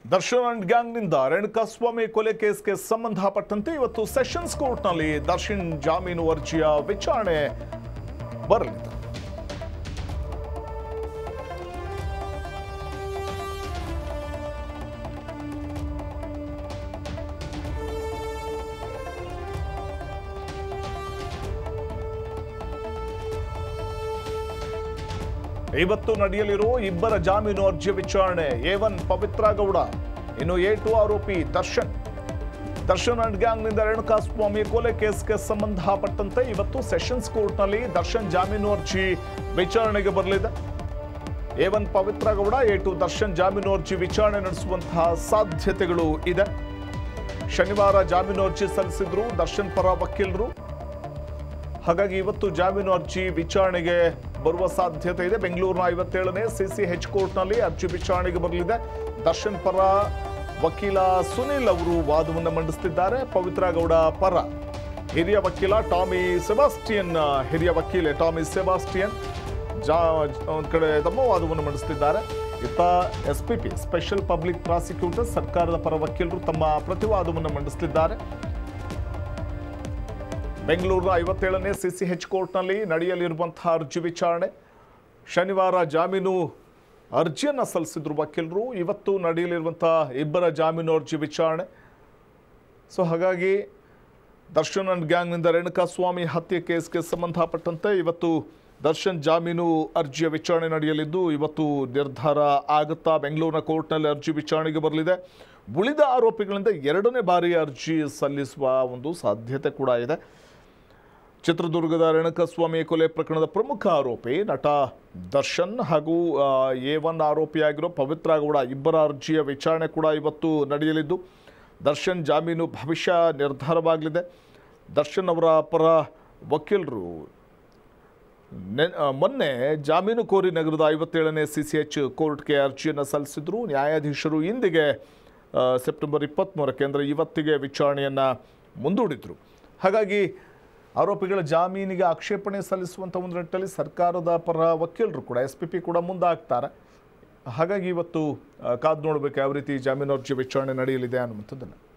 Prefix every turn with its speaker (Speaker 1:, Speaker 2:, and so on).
Speaker 1: Darshan and ಗ್ಯಾಂಗ್ನಿಂದ ರೇಣುಕಾಸ್ವಾಮಿ ಕೊಲೆ ಕೇಸ್ಗೆ ಸಂಬಂಧಪಟ್ಟಂತೆ ಇವತ್ತು ಸೆಷನ್ಸ್ ಕೋರ್ಟ್ನಲ್ಲಿ ದರ್ಶನ್ ಜಾಮೀನು ಅರ್ಜಿಯ ವಿಚಾರಣೆ ಬರಲಿದೆ ಇವತ್ತು ನಡೆಯಲಿರೋ ಇಬ್ಬರ ಜಾಮೀನು ಅರ್ಜಿ ವಿಚಾರಣೆ ಎ ಒನ್ ಪವಿತ್ರ ಗೌಡ ಇನ್ನು ಎ ಟು ಆರೋಪಿ ದರ್ಶನ್ ದರ್ಶನ್ ಅಂಡ್ ಗ್ಯಾಂಗ್ನಿಂದ ರೇಣುಕಾಸ್ವಾಮಿ ಕೊಲೆ ಕೇಸ್ಗೆ ಸಂಬಂಧಪಟ್ಟಂತೆ ಇವತ್ತು ಸೆಷನ್ಸ್ ಕೋರ್ಟ್ನಲ್ಲಿ ದರ್ಶನ್ ಜಾಮೀನು ಅರ್ಜಿ ವಿಚಾರಣೆಗೆ ಬರಲಿದೆ A one Pavithra Gowda A two Darshan ಜಾಮೀನು ಅರ್ಜಿ ವಿಚಾರಣೆ ನಡೆಸುವಂತಹ ಸಾಧ್ಯತೆಗಳು ಇದೆ ಶನಿವಾರ ಜಾಮೀನು ಅರ್ಜಿ ಸಲ್ಲಿಸಿದ್ರು ದರ್ಶನ್ ಪರ ವಕೀಲರು ಹಾಗಾಗಿ ಇವತ್ತು ಜಾಮೀನು ಅರ್ಜಿ ವಿಚಾರಣೆಗೆ ಬರುವ ಸಾಧ್ಯತೆ ಇದೆ ಬೆಂಗಳೂರಿನ ಐವತ್ತೇಳನೇ ಸಿಸಿ ಹೆಚ್ ಕೋರ್ಟ್ನಲ್ಲಿ ಅರ್ಜಿ ವಿಚಾರಣೆಗೆ ಬರಲಿದೆ ದರ್ಶನ್ ಪರ ವಕೀಲ ಸುನಿಲ್ ಅವರು ವಾದವನ್ನು ಮಂಡಿಸುತ್ತಿದ್ದಾರೆ ಪವಿತ್ರ ಗೌಡ ಪರ ಹಿರಿಯ ವಕೀಲ ಟಾಮಿ ಸೆಬಾಸ್ಟಿಯನ್ ಹಿರಿಯ ವಕೀಲೆ ಟಾಮಿ ಸೆಬಾಸ್ಟಿಯನ್ ಜಾ ಒಂದು ಕಡೆ ತಮ್ಮ ವಾದವನ್ನು ಮಂಡಿಸುತ್ತಿದ್ದಾರೆ ಇತ್ತ S P P special public prosecutor ಸರ್ಕಾರದ ಪರ ವಕೀಲರು ತಮ್ಮ ಪ್ರತಿವಾದವನ್ನು ಮಂಡಿಸುತ್ತಿದ್ದಾರೆ ಬೆಂಗಳೂರಿನ ಐವತ್ತೇಳನೇ ಸಿಸಿ ಹೆಚ್ ಕೋರ್ಟ್ನಲ್ಲಿ ನಡೆಯಲಿರುವಂತಹ ಅರ್ಜಿ ವಿಚಾರಣೆ ಶನಿವಾರ ಜಾಮೀನು ಅರ್ಜಿಯನ್ನು ಸಲ್ಲಿಸಿದ್ರು ವಕೀಲರು ಇವತ್ತು ನಡೆಯಲಿರುವಂತಹ ಇಬ್ಬರ ಜಾಮೀನು ಅರ್ಜಿ ವಿಚಾರಣೆ ಸೊ ಹಾಗಾಗಿ ದರ್ಶನ್ ಅಂಡ್ ಗ್ಯಾಂಗ್ನಿಂದ ರೇಣುಕಾಸ್ವಾಮಿ ಹತ್ಯೆ ಕೇಸ್ಗೆ ಸಂಬಂಧಪಟ್ಟಂತೆ ಇವತ್ತು ದರ್ಶನ್ ಜಾಮೀನು ಅರ್ಜಿಯ ವಿಚಾರಣೆ ನಡೆಯಲಿದ್ದು ಇವತ್ತು ನಿರ್ಧಾರ ಆಗುತ್ತಾ ಬೆಂಗಳೂರಿನ ಕೋರ್ಟ್ನಲ್ಲಿ ಅರ್ಜಿ ವಿಚಾರಣೆಗೆ ಬರಲಿದೆ ಉಳಿದ ಆರೋಪಿಗಳಿಂದ ಎರಡನೇ ಬಾರಿ ಅರ್ಜಿ ಸಲ್ಲಿಸುವ ಒಂದು ಸಾಧ್ಯತೆ ಕೂಡ ಇದೆ ಚಿತ್ರದುರ್ಗದ ರೇಣುಕಸ್ವಾಮಿ ಕೊಲೆ ಪ್ರಕರಣದ ಪ್ರಮುಖ ಆರೋಪಿ ನಟ ದರ್ಶನ್ ಹಾಗೂ ಎ ಒನ್ ಆರೋಪಿಯಾಗಿರೋ ಪವಿತ್ರ ಗೌಡ ಇಬ್ಬರ ಅರ್ಜಿಯ ವಿಚಾರಣೆ ಕೂಡ ಇವತ್ತು ನಡೆಯಲಿದ್ದು ದರ್ಶನ್ ಜಾಮೀನು ಭವಿಷ್ಯ ನಿರ್ಧಾರವಾಗಲಿದೆ ದರ್ಶನ್ ಅವರ ಪರ ವಕೀಲರು ನೆ ಆ, ಮೊನ್ನೆ ಜಾಮೀನು ಕೋರಿ ನಗರದ ಐವತ್ತೇಳನೇ ಸಿ ಸಿ ಎಚ್ ಕೋರ್ಟ್ಗೆ ಅರ್ಜಿಯನ್ನು ಸಲ್ಲಿಸಿದ್ರು ನ್ಯಾಯಾಧೀಶರು ಇಂದಿಗೆ ಆ, ಸೆಪ್ಟೆಂಬರ್ ಇಪ್ಪತ್ತ್ಮೂರಕ್ಕೆ ಅಂದರೆ ಇವತ್ತಿಗೆ ವಿಚಾರಣೆಯನ್ನು ಮುಂದೂಡಿದರು ಹಾಗಾಗಿ ಆರೋಪಿಗಳ ಜಾಮೀನಿಗೆ ಆಕ್ಷೇಪಣೆ ಸಲ್ಲಿಸುವಂಥ ಒಂದು ನಿಟ್ಟಲ್ಲಿ ಸರ್ಕಾರದ ಪರ ವಕೀಲರು ಕೂಡ ಎಸ್ ಪಿ ಪಿ ಕೂಡ ಮುಂದಾಗ್ತಾರೆ ಹಾಗಾಗಿ ಇವತ್ತು ಆ, ಕಾದು ನೋಡಬೇಕು ಯಾವ ರೀತಿ ಜಾಮೀನು ಅರ್ಜಿ ವಿಚಾರಣೆ ನಡೆಯಲಿದೆ ಅನ್ನುವಂಥದ್ದನ್ನು